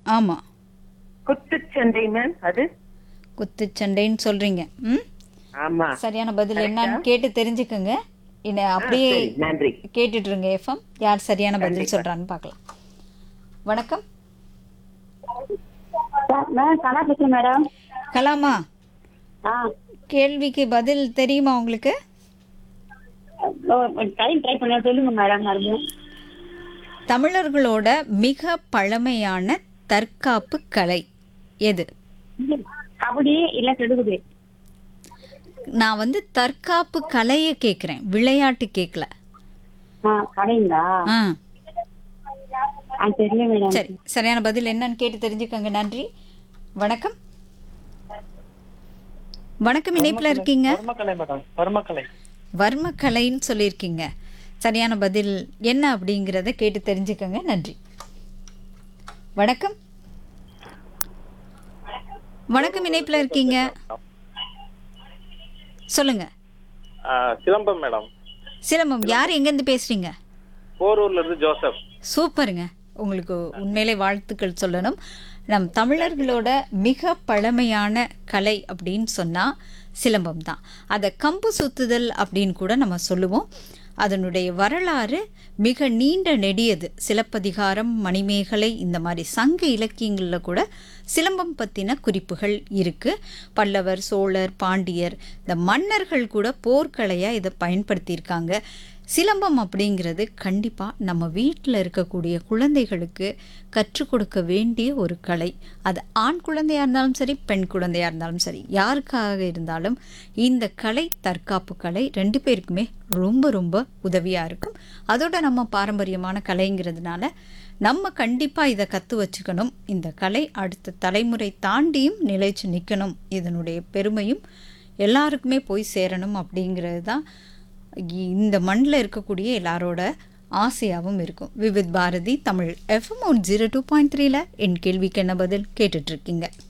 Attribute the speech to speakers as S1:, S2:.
S1: ஆமாம்
S2: குத்துச்சண்டை மேம் அது
S1: குத்துச்சண்டைன்னு சொல்கிறீங்க ம்
S2: ஆமா
S1: சரியான பதில் என்னன்னு கேட்டு தெரிஞ்சுக்கோங்க இன்ன அப்படியே
S2: சரி, நன்றி
S1: கேட்டுட்டு இருங்க எஃப்எம் யார் சரியான பதில் சொல்றான்னு பார்க்கலாம் வணக்கம்
S3: மேடம் கலா பேசுறேன் மேடம்
S1: கலாமா
S3: ஆ
S1: கேள்விக்கு பதில் தெரியுமா உங்களுக்கு
S3: டைம் ட்ரை பண்ண சொல்லுங்க மேடம் மறுபடியும்
S1: தமிழர்களோட மிக பழமையான தற்காப்பு கலை எது
S3: கபடி இல்ல கெடுக்குது
S1: நான் வந்து தற்காப்பு கலையை கேட்குறேன் விளையாட்டு கேட்கல
S3: ஆ கடைங்களா
S1: ஆ
S3: ஆ தெரியல மேடம்
S1: சரி சரியான பதில் என்னன்னு கேட்டு தெரிஞ்சுக்கோங்க நன்றி வணக்கம் வணக்கம் இணைப்பில் இருக்கீங்க
S4: வர்மக்கலை மேடம் வர்மக்கலை
S1: வர்மக்கலைன்னு சொல்லியிருக்கீங்க சரியான பதில் என்ன அப்படிங்கிறத கேட்டு தெரிஞ்சுக்கோங்க நன்றி வணக்கம் வணக்கம் இணைப்பில் இருக்கீங்க சொல்லுங்க
S4: ஆ, சிலம்பம் மேடம்
S1: சிலம்பம் யார் எங்கேருந்து பேசுறீங்க
S4: போரூர்ல இருந்து ஜோசப்
S1: சூப்பருங்க உங்களுக்கு உண்மையிலே வாழ்த்துக்கள் சொல்லணும் நம் தமிழர்களோட மிக பழமையான கலை அப்படின்னு சொன்னால் சிலம்பம் தான் அதை கம்பு சுத்துதல் அப்படின்னு கூட நம்ம சொல்லுவோம் அதனுடைய வரலாறு மிக நீண்ட நெடியது சிலப்பதிகாரம் மணிமேகலை இந்த மாதிரி சங்க இலக்கியங்களில் கூட சிலம்பம் பற்றின குறிப்புகள் இருக்குது பல்லவர் சோழர் பாண்டியர் இந்த மன்னர்கள் கூட போர்க்கலையாக இதை பயன்படுத்தியிருக்காங்க சிலம்பம் அப்படிங்கிறது கண்டிப்பாக நம்ம வீட்டில் இருக்கக்கூடிய குழந்தைகளுக்கு கற்றுக் கொடுக்க வேண்டிய ஒரு கலை அது ஆண் குழந்தையாக இருந்தாலும் சரி பெண் குழந்தையாக இருந்தாலும் சரி யாருக்காக இருந்தாலும் இந்த கலை தற்காப்பு கலை ரெண்டு பேருக்குமே ரொம்ப ரொம்ப உதவியாக இருக்கும் அதோட நம்ம பாரம்பரியமான கலைங்கிறதுனால நம்ம கண்டிப்பாக இதை கற்று வச்சுக்கணும் இந்த கலை அடுத்த தலைமுறை தாண்டியும் நிலைச்சு நிற்கணும் இதனுடைய பெருமையும் எல்லாருக்குமே போய் சேரணும் அப்படிங்கிறது தான் இந்த மண்ணில் இருக்கக்கூடிய எல்லாரோட ஆசையாகவும் இருக்கும் Vividh Bharati Tamil FM one zero two point த்ரீல என் கேள்விக்கு என்ன பதில் கேட்டுட்ருக்கீங்க